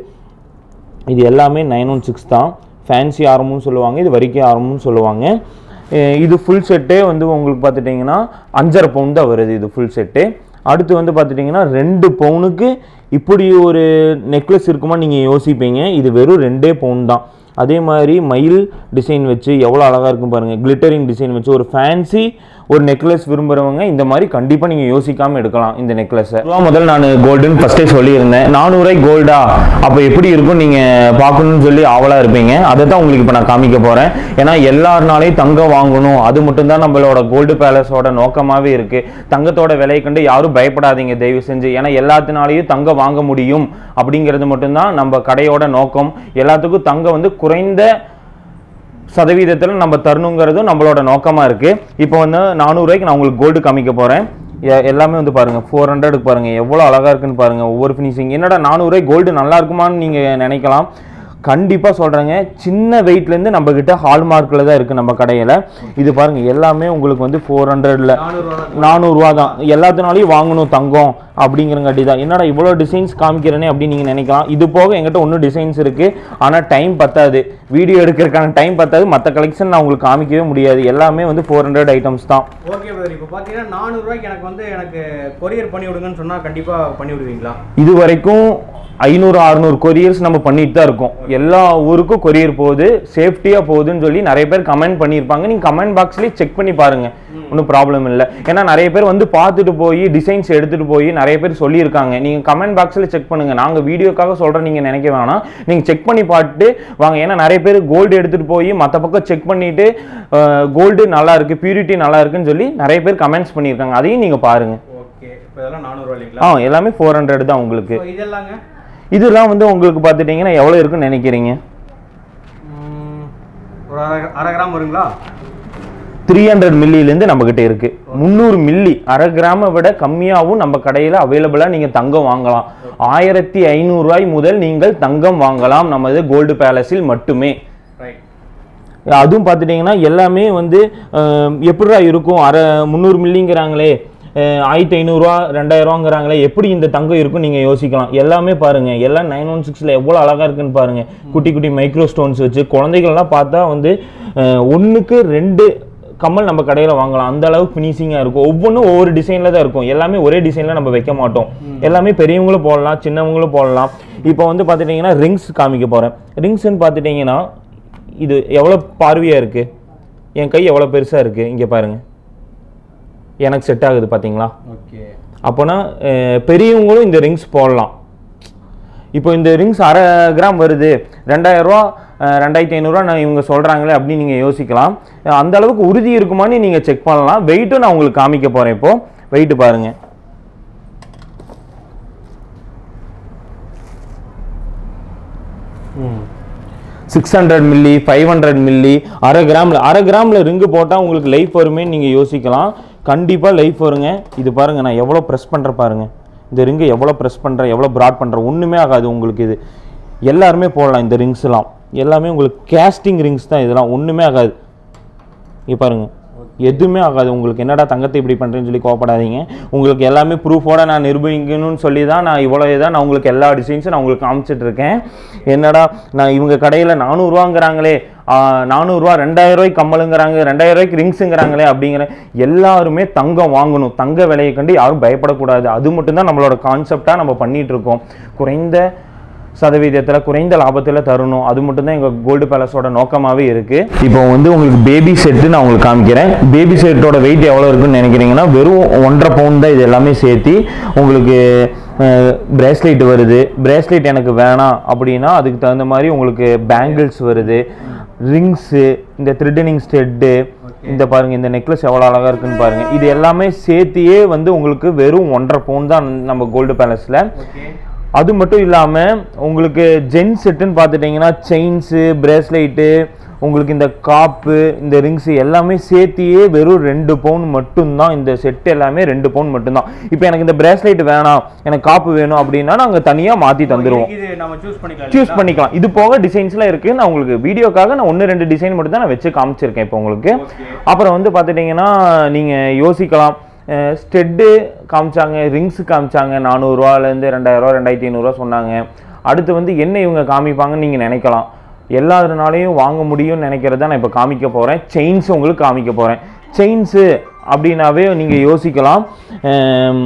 இது எல்லாமே நைன் ஒன் சிக்ஸ் தான் ஃபேன்சி ஆரமும் சொல்லுவாங்க இது வரிக்கை ஆரமும் சொல்லுவாங்க அஹ் இது ஃபுல் செட்டே வந்து உங்களுக்கு பார்த்துட்டிங்கன்னா அஞ்சரை பவுன் தான் வருது இது ஃபுல் செட்டு அடுத்து வந்து பார்த்துட்டிங்கன்னா ரெண்டு பவுனுக்கு இப்படி ஒரு நெக்லஸ் இருக்குமா நீங்கள் யோசிப்பீங்க இது வெறும் ரெண்டே பவுன் தான் அதே மாதிரி மயில் டிசைன் வச்சு எவ்வளோ அழகாக இருக்கும் பாருங்கள் கிளிட்டரிங் டிசைன் வச்சு ஒரு ஃபேன்சி ஒரு நெக்லஸ் விரும்புகிறவங்க இந்த மாதிரி கண்டிப்பாக நீங்கள் யோசிக்காமல் எடுக்கலாம் இந்த நெக்லஸை ரூபா முதல் நான் கோல்டுன்னு ஃபஸ்ட்டே சொல்லியிருந்தேன் நானூறுரூவாய் கோல்டா அப்போ எப்படி இருக்கும் நீங்கள் பார்க்கணும்னு சொல்லி ஆவலாக இருப்பீங்க அதை தான் உங்களுக்கு இப்போ நான் காமிக்க போகிறேன் ஏன்னா எல்லாருனாலையும் தங்கம் வாங்கணும் அது மட்டும்தான் நம்மளோட கோல்டு பேலஸோட நோக்கமாகவே இருக்குது தங்கத்தோட விலையை கண்டு யாரும் பயப்படாதீங்க தயவு செஞ்சு ஏன்னா எல்லாத்தினாலையும் தங்கம் வாங்க முடியும் அப்படிங்கிறது மட்டும்தான் நம்ம கடையோட நோக்கம் எல்லாத்துக்கும் தங்கம் வந்து குறைந்த சதவீதத்தில் நம்ம தரணுங்கிறதும் நம்மளோட நோக்கமாக இருக்குது இப்போ வந்து நானூறுரூவாய்க்கு நான் உங்களுக்கு கோல்டு காமிக்க போகிறேன் எல்லாமே வந்து பாருங்கள் ஃபோர் ஹண்ட்ரடுக்கு பாருங்கள் எவ்வளோ அழகாக இருக்குன்னு பாருங்கள் ஒவ்வொரு ஃபினிஷிங் என்னடா நானூறுரூவாய் கோல்டு நல்லா இருக்குமான்னு நீங்கள் நினைக்கலாம் கண்டிப்பாக சொல்கிறேங்க சின்ன வெயிட்லேருந்து நம்மக்கிட்ட ஹால்மார்க்கில் தான் இருக்குது நம்ம கடையில் இது பாருங்கள் எல்லாமே உங்களுக்கு வந்து ஃபோர் ஹண்ட்ரடில் நானூறுரூவா தான் எல்லாத்தினாலையும் வாங்கணும் தங்கம் அப்படிங்கிறங்காட்டி தான் என்னடா இவ்வளோ டிசைன்ஸ் காமிக்கிறேனே அப்படின்னு நீங்கள் நினைக்கலாம் இது போக எங்கிட்ட ஒன்றும் டிசைன்ஸ் இருக்குது ஆனால் டைம் பத்தாது வீடியோ எடுக்கிறதுக்கான டைம் பத்தாது மற்ற கலெக்ஷன் நான் உங்களுக்கு காமிக்கவே முடியாது எல்லாமே வந்து ஃபோர் ஹண்ட்ரட் ஐட்டம்ஸ் தான் ஓகே பிரதர் இப்போ பார்த்தீங்கன்னா நானூறுரூவாய்க்கு எனக்கு வந்து எனக்கு கொரியர் பண்ணி விடுங்கன்னு சொன்னால் கண்டிப்பாக பண்ணி விடுவீங்களா இது வரைக்கும் ஐநூறு அறுநூறு கொரியர்ஸ் நம்ம பண்ணிட்டு தான் இருக்கோம் எல்லா ஊருக்கும் கொரியர் போகுது சேஃப்டியாக போகுதுன்னு சொல்லி நிறைய பேர் கமெண்ட் பண்ணியிருப்பாங்க நீங்கள் கமெண்ட் பாக்ஸ்லேயே செக் பண்ணி பாருங்க ஒன்றும் ப்ராப்ளம் இல்லை ஏன்னா நிறைய பேர் வந்து பார்த்துட்டு போய் டிசைன்ஸ் எடுத்துகிட்டு போய் நிறைய பேர் சொல்லியிருக்காங்க நீங்கள் கமெண்ட் பாக்ஸில் செக் பண்ணுங்க நாங்கள் வீடியோக்காக சொல்கிறோம் நீங்கள் நினைக்க வேணாம் நீங்கள் செக் பண்ணி பார்த்துட்டு வாங்க ஏன்னா நிறைய பேர் கோல்டு எடுத்துகிட்டு போய் மற்ற பக்கம் செக் பண்ணிட்டு கோல்டு நல்லா இருக்கு பியூரிட்டி நல்லா இருக்குன்னு சொல்லி நிறைய பேர் கமெண்ட்ஸ் பண்ணியிருக்காங்க அதையும் நீங்கள் பாருங்க ஓகே இப்போ இதெல்லாம் நானூறுரூவா இல்லைங்களா ஆ எல்லாமே ஃபோர் ஹண்ட்ரட் தான் உங்களுக்கு So, இதெல்லாங்க இதெல்லாம் வந்து உங்களுக்கு பார்த்துட்டிங்கன்னா எவ்வளோ இருக்குன்னு நினைக்கிறீங்க ம், ஒரு அரை அரை கிராம் வருங்களா த்ரீ ஹண்ட்ரட் மில்லிலேருந்து நம்மக்கிட்ட இருக்குது முந்நூறு மில்லி அரை கிராமை விட கம்மியாகவும் நம்ம கடையில் அவைலபிளாக நீங்கள் தங்கம் வாங்கலாம் ஆயிரத்தி ஐநூறுரூவாய் முதல் நீங்கள் தங்கம் வாங்கலாம் நமது கோல்டு பேலஸில் மட்டுமே ரைட் அதுவும் பார்த்துட்டிங்கன்னா எல்லாமே வந்து அஹ், எப்படிடா இருக்கும் அரை முந்நூறு மில்லிங்கிறாங்களே அஹ், ஆயிரத்தி ஐநூறுரூவா ரெண்டாயிரரூவாங்கிறாங்களே எப்படி இந்த தங்கம் இருக்கும் நீங்கள் யோசிக்கலாம் எல்லாமே பாருங்கள் எல்லாம் நைன் ஒன் சிக்ஸில் எவ்வளோ அழகாக இருக்குன்னு பாருங்கள் குட்டி குட்டி மைக்ரோ ஸ்டோன்ஸ் வச்சு குழந்தைகள்லாம் பார்த்தா வந்து ஒன்றுக்கு ரெண்டு கம்மல் நம்ம கடையில் வாங்கலாம் அந்த அளவுக்கு ஃபினிஷிங்காக இருக்கும் ஒவ்வொன்றும் ஒவ்வொரு டிசைனில் தான் இருக்கும் எல்லாமே ஒரே டிசைனில் நம்ம வைக்க மாட்டோம் எல்லாமே பெரியவங்களும் போடலாம் சின்னவங்களும் போடலாம் இப்போ வந்து பார்த்துட்டிங்கன்னா ரிங்ஸ் காமிக்க போகிறேன் ரிங்ஸ்ன்னு பார்த்துட்டிங்கன்னா இது எவ்வளோ பார்வையாக இருக்குது என் கை எவ்வளோ பெருசாக இருக்குது இங்கே பாருங்கள் எனக்கு செட் ஆகுது பார்த்தீங்களா ஓகே அப்போனா அஹ், பெரியவங்களும் இந்த ரிங்ஸ் போடலாம் இப்போ இந்த ரிங்ஸ் அரை கிராம் வருது ரெண்டாயிரரூவா ரெண்டாயிரத்தி ஐநூறுரூவா நான் இவங்க சொல்கிறாங்களே அப்படின்னு நீங்கள் யோசிக்கலாம் அஹ், அந்த அளவுக்கு உறுதி இருக்குமான்னு நீங்கள் செக் பண்ணலாம் வெயிட்டும் நான் உங்களுக்கு காமிக்க போகிறேன் இப்போது வெயிட்டு பாருங்கள் ம் six hundred milli five hundred milli அரை கிராமில் அரை கிராமில் ரிங்கு போட்டால் உங்களுக்கு லைஃப் வருமேன்னு நீங்கள் யோசிக்கலாம் கண்டிப்பாக லைஃப் வருங்க இது பாருங்கள் நான் எவ்வளோ ப்ரெஸ் பண்ணுற பாருங்க இந்த ரிங்கை எவ்வளோ ப்ரெஸ் பண்ணுறேன் எவ்வளோ ப்ராட் பண்ணுறேன் ஒன்றுமே ஆகாது உங்களுக்கு இது எல்லாருமே போடலாம் இந்த ரிங்ஸ்லாம் எல்லாமே உங்களுக்கு கேஸ்டிங் ரிங்ஸ் தான் இதெல்லாம் ஒன்றுமே ஆகாது இங்கே பாருங்க ஓகே எதுவுமே ஆகாது உங்களுக்கு என்னடா தங்கத்தை இப்படி பண்ணுறேன்னு சொல்லி கோவப்படாதீங்க உங்களுக்கு எல்லாமே ப்ரூஃபோட நான் நிரூபிக்கணும்னு சொல்லி தான் நான் இவ்வளோ இதாக நான் உங்களுக்கு எல்லா டிசைன்ஸும் நான் உங்களுக்கு காமிச்சிட்டு இருக்கேன் என்னடா நான் இவங்க கடையில் நானூறுவாங்கிறாங்களே நானூறுரூவா ரெண்டாயிரம் ரூபாய்க்கு கம்மலுங்கிறாங்க ரெண்டாயிரம் ரூபாய்க்கு ரிங்ஸுங்கிறாங்களே அப்படிங்கிற எல்லாருமே தங்கம் வாங்கணும் தங்க விலையை கண்டு யாரும் பயப்படக்கூடாது அது மட்டும்தான் நம்மளோட கான்செப்டாக நம்ம பண்ணிட்டு இருக்கோம் குறைந்த சதவீதத்தில் குறைந்த லாபத்தில் தரணும் அது மட்டும்தான் எங்கள் கோல்டு பேலஸோட நோக்கமாகவே இருக்குது இப்போ வந்து உங்களுக்கு பேபி செட்டு நான் உங்களுக்கு காமிக்கிறேன் பேபி செட்டோட வெயிட் எவ்வளோ இருக்குன்னு நினைக்கிறீங்கன்னா வெறும் ஒன்றரை பவுன் தான் இது எல்லாமே சேர்த்து உங்களுக்கு பிரேஸ்லெட் வருது பிரேஸ்லெட் எனக்கு வேணாம் அப்படின்னா அதுக்கு தகுந்த மாதிரி உங்களுக்கு பேங்கிள்ஸ் வருது ரிங்ஸு இந்த த்ரிட்டனிங் ஸ்டெட்டு இந்த பாருங்க இந்த நெக்லஸ் எவ்வளோ அழகாக இருக்குன்னு பாருங்க இது எல்லாமே சேர்த்தியே வந்து உங்களுக்கு வெறும் ஒன்றரை பவுன் தான் நம்ம கோல்டு பேலஸில் அது மட்டும் இல்லாமல் உங்களுக்கு ஜென் செட்டுன்னு பார்த்துட்டிங்கன்னா செயின்ஸு பிரேஸ்லைட்டு உங்களுக்கு இந்த காப்பு இந்த ரிங்ஸ் எல்லாமே சேர்த்தியே வெறும் ரெண்டு பவுன் மட்டும்தான் இந்த செட் எல்லாமே ரெண்டு பவுன் மட்டும்தான் இப்போ எனக்கு இந்த பிரேஸ்லைட் வேணாம் எனக்கு காப்பு வேணும் அப்படின்னா நாங்கள் தனியாக மாற்றி தந்துடுவோம் இது நம்ம சூஸ் பண்ணிக்கலாம் சூஸ் பண்ணிக்கலாம் இது போக டிசைன்ஸ்லாம் இருக்குது நான் உங்களுக்கு வீடியோக்காக நான் ஒன்று ரெண்டு டிசைன் மட்டும் தான் நான் வச்சு காமிச்சிருக்கேன் இப்போ உங்களுக்கு அப்புறம் வந்து பார்த்துட்டிங்கன்னா நீங்கள் யோசிக்கலாம் ஸ்டெட்டு காமிச்சாங்க ரிங்ஸ் காமிச்சாங்க நானூறுரூவாலேருந்து ரெண்டாயிரரூவா ரெண்டாயிரத்தி ஐநூறுரூவா சொன்னாங்க அடுத்து வந்து என்ன இவங்க காமிப்பாங்கன்னு நீங்கள் நினைக்கலாம் எல்லாருனாலையும் வாங்க முடியும்னு நினைக்கிறத நான் இப்போ காமிக்க போகிறேன் செயின்ஸ் உங்களுக்கு காமிக்க போகிறேன் செயின்ஸு அப்படின்னாவே நீங்கள் யோசிக்கலாம் அம்,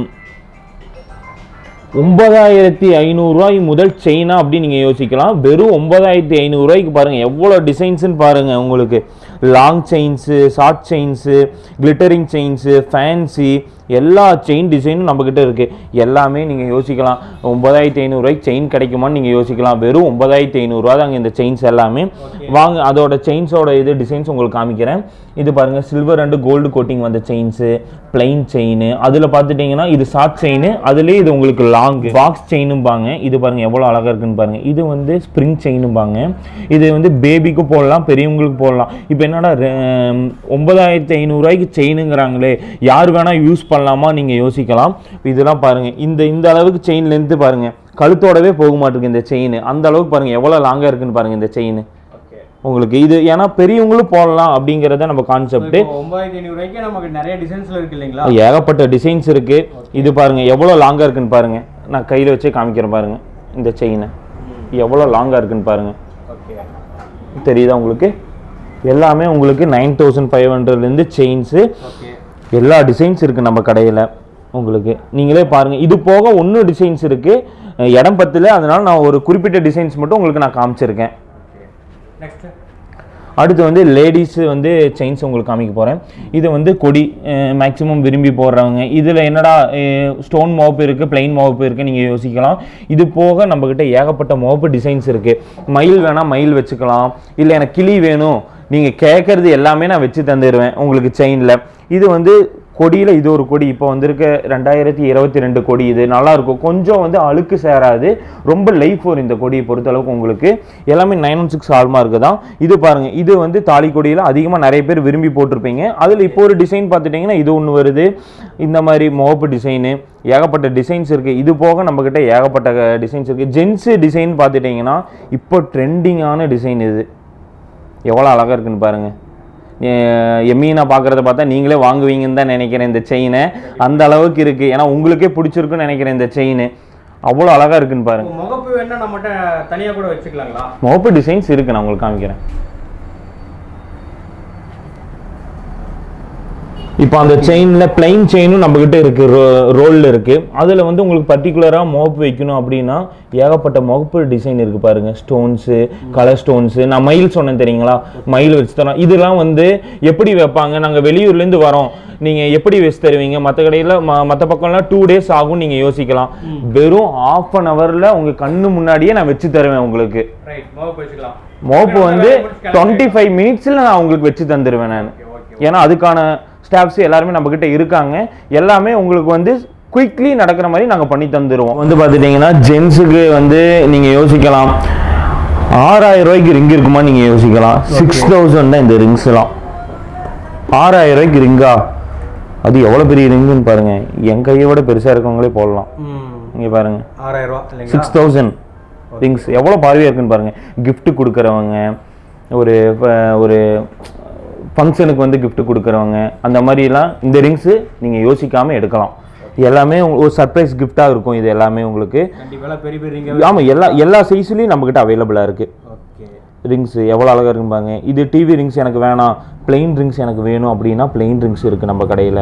ஒன்பதாயிரத்தி ஐநூறுரூவாய் முதல் செயினா அப்படின்னு நீங்கள் யோசிக்கலாம் வெறும் ஒன்பதாயிரத்தி ஐநூறுரூவாய்க்கு பாருங்கள் எவ்வளோ டிசைன்ஸுன்னு பாருங்கள் உங்களுக்கு long chains short chains glittering chains fancy எல்லா செயின் டிசைனும் நம்மக்கிட்ட இருக்குது எல்லாமே நீங்கள் யோசிக்கலாம் ஒன்பதாயிரத்தி ஐநூறுரூவாய்க்கு செயின் கிடைக்குமான்னு நீங்கள் யோசிக்கலாம் வெறும் ஒன்பதாயிரத்தி ஐநூறுரூவா தாங்க இந்த செயின்ஸ் எல்லாமே வாங்க அதோட செயின்ஸோட இது டிசைன்ஸ் உங்களுக்கு காமிக்கிறேன் இது பாருங்கள் சில்வர் அண்டு கோல்டு கோட்டிங் வந்த செயின்ஸு பிளைன் செயின் அதில் பார்த்துட்டிங்கன்னா இது ஷார்ட் செயின் அதுலேயே இது உங்களுக்கு லாங் பாக்ஸ் செயினும்பாங்க இது பாருங்கள் எவ்வளோ அழகாக இருக்குன்னு பாருங்கள் இது வந்து ஸ்ப்ரிங் செயினும்பாங்க இது வந்து பேபிக்கு போடலாம் பெரியவங்களுக்கு போடலாம் இப்போ என்னடா ரெ- ஒன்பதாயிரத்தி ஐநூறுரூவாய்க்கு செயினுங்கிறாங்களே யார் வேணால் யூஸ் பண்ணலாமா நீங்கள் யோசிக்கலாம் இதெல்லாம் பாருங்கள் இந்த இந்த அளவுக்கு செயின் லென்த்து பாருங்கள் கழுத்தோடவே போக மாட்டேங்குது இந்த செயின் அந்த அளவுக்கு பாருங்கள் எவ்வளோ லாங்காக இருக்குன்னு பாருங்கள் இந்த செயின் உங்களுக்கு இது ஏன்னா பெரியவங்களும் போடலாம் அப்படிங்கிறத நம்ம கான்செப்ட் ஒன்பதாயிரத்தி ஐநூறு ரூபாய்க்கு நமக்கு நிறைய டிசைன்ஸ்ல இருக்கு இல்லைங்களா ஏகப்பட்ட டிசைன்ஸ் இருக்கு இது பாருங்க எவ்வளோ லாங்கா இருக்குன்னு பாருங்க நான் கையில வச்சே காமிக்கிறேன் பாருங்க இந்த செயினை எவ்வளோ லாங்கா இருக்குன்னு பாருங்க ஓகே தெரியுதா உங்களுக்கு எல்லாமே உங்களுக்கு நைன் தௌசண்ட் ஃபைவ் ஹண்ட்ரட்லேருந்து செயின்ஸு ஓகே எல்லா டிசைன்ஸ் இருக்குது நம்ம கடையில் உங்களுக்கு நீங்களே பாருங்கள் இது போக ஒன்றும் டிசைன்ஸ் இருக்குது இடம் பத்தில் அதனால நான் ஒரு குறிப்பிட்ட டிசைன்ஸ் மட்டும் உங்களுக்கு நான் காமிச்சிருக்கேன் நெக்ஸ்ட் அடுத்து வந்து லேடிஸ் வந்து செயின்ஸ் உங்களுக்கு காமிக்க போகிறேன் இது வந்து கொடி மேக்ஸிமம் விரும்பி போடுறவங்க இதில் என்னடா ஸ்டோன் மோப்பு இருக்குது பிளெயின் மோப்பு இருக்குது நீங்கள் யோசிக்கலாம் இது போக நம்மக்கிட்ட ஏகப்பட்ட மோப்பு டிசைன்ஸ் இருக்குது மயில் வேணால் மயில் வச்சுக்கலாம் இல்லை எனக்கு கிளி வேணும் நீங்கள் கேட்குறது எல்லாமே நான் வச்சு தந்துடுவேன் உங்களுக்கு செயினில் இது வந்து கொடியில் இது ஒரு கொடி இப்போ வந்திருக்க ரெண்டாயிரத்தி இருபத்தி ரெண்டு கொடி இது நல்லா இருக்கும் கொஞ்சம் வந்து அழுக்கு சேராது ரொம்ப லைஃப் வரும் இந்த கொடியை பொறுத்த அளவுக்கு உங்களுக்கு எல்லாமே நைன் ஒன் சிக்ஸ் ஆல்மார்க்கு தான் இது பாருங்க இது வந்து தாலி கொடியில் அதிகமாக நிறைய பேர் விரும்பி போட்டிருப்பீங்க அதில் இப்போ ஒரு டிசைன் பார்த்துட்டிங்கன்னா இது ஒன்று வருது இந்த மாதிரி மோப்பு டிசைனு ஏகப்பட்ட டிசைன்ஸ் இருக்குது இது போக நம்மக்கிட்ட ஏகப்பட்ட டிசைன்ஸ் இருக்குது ஜென்ஸு டிசைன் பார்த்துட்டிங்கன்னா இப்போ ட்ரெண்டிங்கான டிசைன் இது எவ்வளோ அழகாக இருக்குன்னு பாருங்க எம்மீனா பார்க்குறத பார்த்தா நீங்களே வாங்குவீங்கன்னு தான் நினைக்கிறேன் இந்த செயினை அந்த அளவுக்கு இருக்குது ஏன்னா உங்களுக்கே பிடிச்சிருக்குன்னு நினைக்கிறேன் இந்த செயின் அவ்வளோ அழகாக இருக்குன்னு பாருங்க முகப்பு வேணா நம்மகிட்ட தனியா கூட வச்சுக்கலாங்களா மோப்பு டிசைன்ஸ் இருக்கு நான் உங்களுக்கு காமிக்கிறேன் இப்போ அந்த செயினில் பிளைன் செயினும் நம்மக்கிட்ட இருக்குது ரோ ரோலில் இருக்குது அதில் வந்து உங்களுக்கு பர்டிகுலராக மோப்பு வைக்கணும் அப்படின்னா ஏகப்பட்ட முகப்பு டிசைன் இருக்குது பாருங்கள் ஸ்டோன்ஸு கலர் ஸ்டோன்ஸு நான் மயில் சொன்னேன் தெரியுங்களா மயில் வச்சு தரோம் இதெல்லாம் வந்து எப்படி வைப்பாங்க நாங்கள் வெளியூர்லேருந்து வரோம் நீங்கள் எப்படி வச்சு தருவீங்க மற்ற கடையில் ம மற்ற பக்கம்லாம் டூ டேஸ் ஆகும் நீங்கள் யோசிக்கலாம் வெறும் ஆஃப் அன் ஹவரில் உங்கள் கண்ணு முன்னாடியே நான் வச்சு தருவேன் உங்களுக்கு ரைட் முகப்பு வச்சுக்கலாம் மோப்பு வந்து டுவெண்ட்டி ஃபைவ் மினிட்ஸில் நான் உங்களுக்கு வச்சு தந்துடுவேன் நான் ஏன்னா அதுக்கான ஸ்டாஃப்ஸ் எல்லாருமே நம்மக்கிட்ட இருக்காங்க எல்லாமே உங்களுக்கு வந்து குயிக்லி நடக்கிற மாதிரி நாங்கள் பண்ணி தந்துடுவோம் வந்து பார்த்துட்டிங்கன்னா ஜென்ஸுக்கு வந்து நீங்கள் யோசிக்கலாம் ஆறாயிரம் ரூபாய்க்கு ரிங் இருக்குமா நீங்கள் யோசிக்கலாம் சிக்ஸ் தௌசண்ட் தான் இந்த ரிங்ஸ்லாம் ஆறாயிரம் ரூபாய்க்கு ரிங்கா அது எவ்வளோ பெரிய ரிங்குன்னு பாருங்கள் என் கையை விட பெருசாக இருக்கவங்களே போடலாம் இங்கே பாருங்கள் ஆறாயிரம் ரூபா இல்லைங்களா சிக்ஸ் தௌசண்ட் திங்ஸ் எவ்வளோ பார்வையாக இருக்குன்னு பாருங்கள் gift கொடுக்குறவங்க ஒரு ப- ஒரு ஃபங்க்ஷனுக்கு வந்து gift கொடுக்குறவங்க அந்த மாதிரிலாம் இந்த ரிங்ஸு நீங்கள் யோசிக்காமல் எடுக்கலாம் எல்லாமே உங்க- ஒரு சர்ப்ரைஸ் கிஃப்டாக இருக்கும் இது எல்லாமே உங்களுக்கு கண்டிப்பாக பெரிய பெரிய ஆமாம் எல்லா எல்லா சைஸ்லேயும் நம்மக்கிட்ட அவைலபிளாக இருக்குது ஓகே ரிங்ஸ் எவ்வளோ அழகாக இருக்குன்னு பாருங்க இது டிவி ரிங்ஸ் எனக்கு வேணாம் plain ரிங்ஸ் எனக்கு வேணும் அப்படின்னா plain ரிங்ஸ் இருக்குது நம்ம கடையில்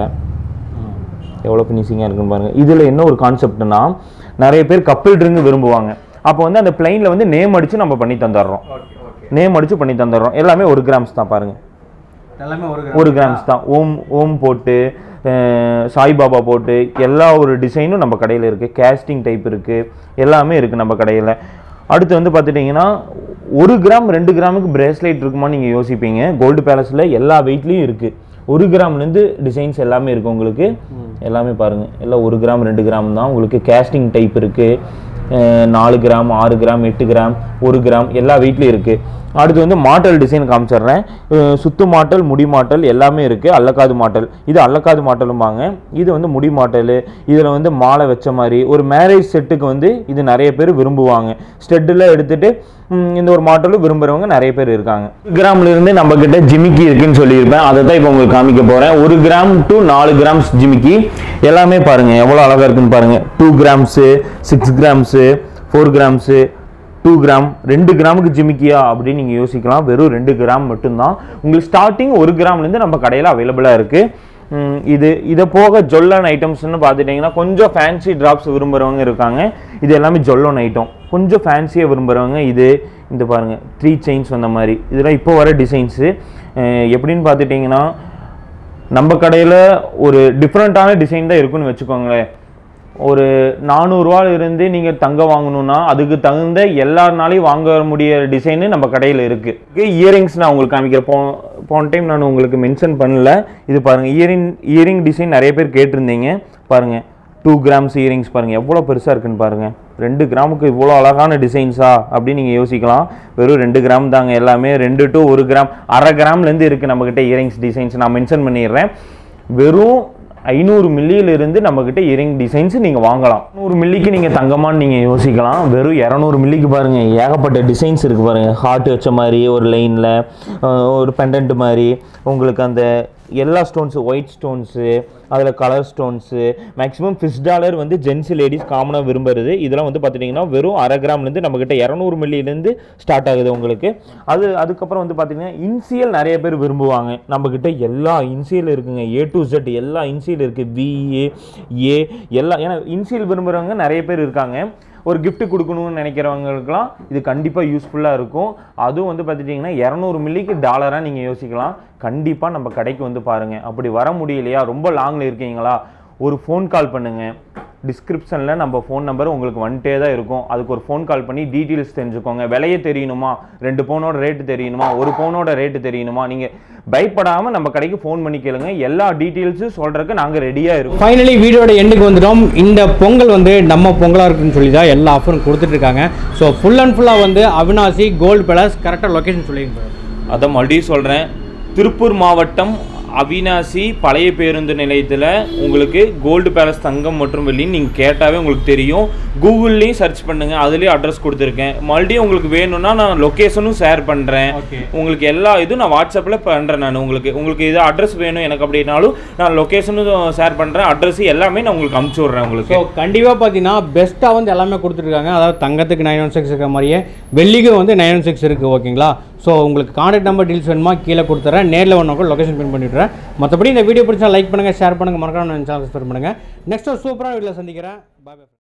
எவ்வளோ ஃபினிஷிங்காக இருக்குன்னு பாருங்க இதில் என்ன ஒரு கான்செப்ட்னா நிறைய பேர் கப்பிள் ரிங் விரும்புவாங்க அப்போ வந்து அந்த பிளைனில் வந்து நேம் அடித்து நம்ம பண்ணி தந்துடுறோம் ஓகே ஓகே நேம் அடித்து பண்ணி தந்துடுறோம் எல்லாமே ஒரு கிராம்ஸ் தான் பாருங்க எல்லாமே ஒரு ஒரு கிராம்ஸ் தான் ஓம் ஓம் போட்டு அஹ், சாய்பாபா போட்டு எல்லா ஒரு டிசைனும் நம்ம கடையில் இருக்குது கேஸ்டிங் டைப் இருக்குது எல்லாமே இருக்குது நம்ம கடையில் அடுத்து வந்து பார்த்துட்டிங்கன்னா ஒரு கிராம் ரெண்டு கிராமுக்கு பிரேஸ்லெட் இருக்குமான்னு நீங்கள் யோசிப்பீங்க கோல்டு பேலஸில் எல்லா வெயிட்லேயும் இருக்குது ஒரு கிராம்லேருந்து டிசைன்ஸ் எல்லாமே இருக்குது உங்களுக்கு எல்லாமே பாருங்கள் எல்லாம் ஒரு கிராம் ரெண்டு கிராம் தான் உங்களுக்கு கேஸ்டிங் டைப் இருக்குது நாலு கிராம் ஆறு கிராம் எட்டு கிராம் ஒரு கிராம் எல்லா வெயிட்லேயும் இருக்குது அடுத்து வந்து மாட்டல் டிசைன் காமிச்சிடுறேன் அஹ் சுத்து மாட்டல் முடி மாட்டல் எல்லாமே இருக்குது அல்லக்காது மாட்டல் இது அல்லக்காது மாட்டலும்பாங்க இது வந்து முடி மாட்டல் இதில் வந்து மாலை வச்ச மாதிரி ஒரு மேரேஜ் செட்டுக்கு வந்து இது நிறைய பேர் விரும்புவாங்க ஸ்டெட்டில் எடுத்துட்டு ம், இந்த ஒரு மாட்டலும் விரும்புகிறவங்க நிறைய பேர் இருக்காங்க கிராம்ல இருந்து நம்ம கிட்ட ஜிமிக்கி இருக்குன்னு சொல்லியிருப்பேன் அதை தான் இப்போ உங்களுக்கு காமிக்க போகிறேன் ஒரு கிராம் டு நாலு கிராம்ஸ் ஜிமிக்கி எல்லாமே பாருங்கள் எவ்வளோ அழகாக இருக்குன்னு பாருங்கள் two grams six grams four grams two gram ரெண்டு கிராமுக்கு ஜிமிக்கியா அப்படின்னு நீங்கள் யோசிக்கலாம் வெறும் ரெண்டு கிராம் மட்டும்தான் உங்களுக்கு ஸ்டார்டிங் ஒரு கிராம்லேருந்து நம்ம கடையில் அவைலபிளாக இருக்குது இது இதை போக ஜொல்லன் ஐட்டம்ஸ்னு பார்த்துட்டிங்கன்னா கொஞ்சம் ஃபேன்சி ட்ராப்ஸ் விரும்புகிறவங்க இருக்காங்க இது எல்லாமே ஜொல்லன் ஐட்டம் கொஞ்சம் ஃபேன்சியாக விரும்புகிறவங்க இது இந்த பாருங்கள் த்ரீ செயின்ஸ் வந்த மாதிரி இதெல்லாம் இப்போ வர டிசைன்ஸு எப்படின்னு பார்த்துட்டிங்கன்னா நம்ம கடையில் ஒரு டிஃப்ரெண்ட்டான டிசைன் தான் இருக்குன்னு வச்சுக்கோங்களேன் ஒரு நானூறுரூவால இருந்து நீங்கள் தங்கம் வாங்கணும்னா அதுக்கு தகுந்த எல்லாருனாலையும் வாங்க முடிய டிசைனு நம்ம கடையில் இருக்குது இயரிங்ஸ் நான் உங்களுக்கு காமிக்கிறேன் போ போன டைம் நான் உங்களுக்கு மென்ஷன் பண்ணல இது பாருங்கள் இயரிங் இயரிங் டிசைன் நிறைய பேர் கேட்டிருந்தீங்க பாருங்கள் டூ கிராம்ஸ் இயரிங்ஸ் பாருங்கள் எவ்வளோ பெருசாக இருக்குன்னு பாருங்கள் ரெண்டு கிராமுக்கு இவ்வளோ அழகான டிசைன்ஸா அப்படின்னு நீங்கள் யோசிக்கலாம் வெறும் ரெண்டு கிராம் தாங்க எல்லாமே ரெண்டு டு ஒரு கிராம் அரை கிராம்லேருந்து இருக்குது நம்மக்கிட்ட இயரிங்ஸ் டிசைன்ஸ் நான் மென்ஷன் பண்ணிடுறேன் வெறும் ஐநூறு மில்லியிலிருந்து நம்மக்கிட்ட இயரிங் டிசைன்ஸ் நீங்கள் வாங்கலாம் நூறு மில்லிக்கு நீங்கள் தங்கமான்னு நீங்கள் யோசிக்கலாம் வெறும் இரநூறு மில்லிக்கு பாருங்கள் ஏகப்பட்ட டிசைன்ஸ் இருக்குது பாருங்கள் ஹார்ட் வச்ச மாதிரி ஒரு லைனில் ஒரு பெண்டன்ட் மாதிரி உங்களுக்கு அந்த எல்லா ஸ்டோன்ஸு ஒயிட் ஸ்டோன்ஸு அதில் colour stones maximum fish dollar வந்து ஜென்ஸ் லேடிஸ் காமனாக விரும்புறது இதெல்லாம் வந்து பார்த்துட்டிங்கன்னா வெறும் அரை கிராம்லேருந்து நம்மக்கிட்ட இரநூறு மில்லியிலேருந்து ஸ்டார்ட் ஆகுது உங்களுக்கு அது அதுக்கப்புறம் வந்து பார்த்திங்கன்னா இன்சியல் நிறைய பேர் விரும்புவாங்க நம்மக்கிட்ட எல்லா இன்சியல் இருக்குங்க ஏ டு Z எல்லா இன்சியல் இருக்குது விஏ ஏ எல்லா ஏன்னா இன்சியல் விரும்புகிறவங்க நிறைய பேர் இருக்காங்க ஒரு gift கொடுக்கணும்னு நினைக்கிறவங்களுக்குலாம் இது கண்டிப்பாக யூஸ்ஃபுல்லாக இருக்கும் அதுவும் வந்து பார்த்துட்டிங்கன்னா இரநூறு மில்லிக்கு டாலராக நீங்கள் யோசிக்கலாம் கண்டிப்பாக நம்ம கடைக்கு வந்து பாருங்கள் அப்படி வர முடியலையா ரொம்ப லாங்கில் இருக்கீங்களா ஒரு ஃபோன் கால் பண்ணுங்கள் டிஸ்கிரிப்ஷனில் நம்ம ஃபோன் நம்பர் உங்களுக்கு வந்துட்டே தான் இருக்கும் அதுக்கு ஒரு ஃபோன் கால் பண்ணி டீட்டெயில்ஸ் தெரிஞ்சுக்கோங்க விலையே தெரியணுமா ரெண்டு பவுனோட ரேட்டு தெரியணுமா ஒரு பவுனோட ரேட்டு தெரியணுமா நீங்கள் பயப்படாமல் நம்ம கடைக்கு ஃபோன் பண்ணி கேளுங்க எல்லா டீட்டெயில்ஸும் சொல்கிறதுக்கு நாங்கள் ரெடியாக இருக்கோம் ஃபைனலி வீடியோட எண்டுக்கு வந்துட்டோம் இந்த பொங்கல் வந்து நம்ம பொங்கலாக இருக்குன்னு சொல்லி தான் எல்லா ஆஃபரும் கொடுத்துட்டு இருக்காங்க ஸோ ஃபுல் அண்ட் ஃபுல்லாக வந்து அவினாசி கோல்டு பேலஸ் கரெக்டாக லொக்கேஷன் சொல்லியிருப்பாரு அதை மறுபடியும் சொல்கிறேன் திருப்பூர் மாவட்டம் அவினாசி பழைய பேருந்து நிலையத்தில் உங்களுக்கு கோல்டு பேலஸ் தங்கம் மற்றும் வெள்ளின்னு நீங்கள் கேட்டாவே உங்களுக்கு தெரியும் கூகுள்லேயும் சர்ச் பண்ணுங்கள் அதுலேயும் அட்ரஸ் கொடுத்துருக்கேன் மறுபடியும் உங்களுக்கு வேணும்னா நான் லொக்கேஷனும் ஷேர் பண்ணுறேன் ஓகே உங்களுக்கு எல்லா இதுவும் நான் வாட்ஸ்அப்பில் பண்ணுறேன் நான் உங்களுக்கு உங்களுக்கு இது அட்ரஸ் வேணும் எனக்கு அப்படின்னாலும் நான் லொக்கேஷனும் ஷேர் பண்ணுறேன் அட்ரஸ் எல்லாமே நான் உங்களுக்கு அமுச்சு விட்றேன் உங்களுக்கு ஸோ கண்டிப்பாக பார்த்தீங்கன்னா பெஸ்ட்டாக வந்து எல்லாமே கொடுத்துருக்காங்க அதாவது தங்கத்துக்கு நைன் ஒன் சிக்ஸ் இருக்கிற மாதிரியே வெள்ளிக்கும் வந்து நைன் ஒன் சிக்ஸ் இருக்குது ஓகேங்களா ஸோ உங்களுக்கு கான்டாக்ட் நம்பர் டீல்ஸ் வேணுமா கீழே கொடுத்துறேன் நேரில் ஒன்றா கூட லொகேஷன் பின் பண்ணிவிட்றேன் மற்றபடி இந்த வீடியோ பிடிச்சா லைக் பண்ணுங்கள் ஷேர் பண்ணுங்கள் மறக்காம சேனல் சப்ஸ்கிரைப் பண்ணுங்கள் நெக்ஸ்ட் சூப்பரான வீடியோவில் சந்திக்கிறேன் பாய்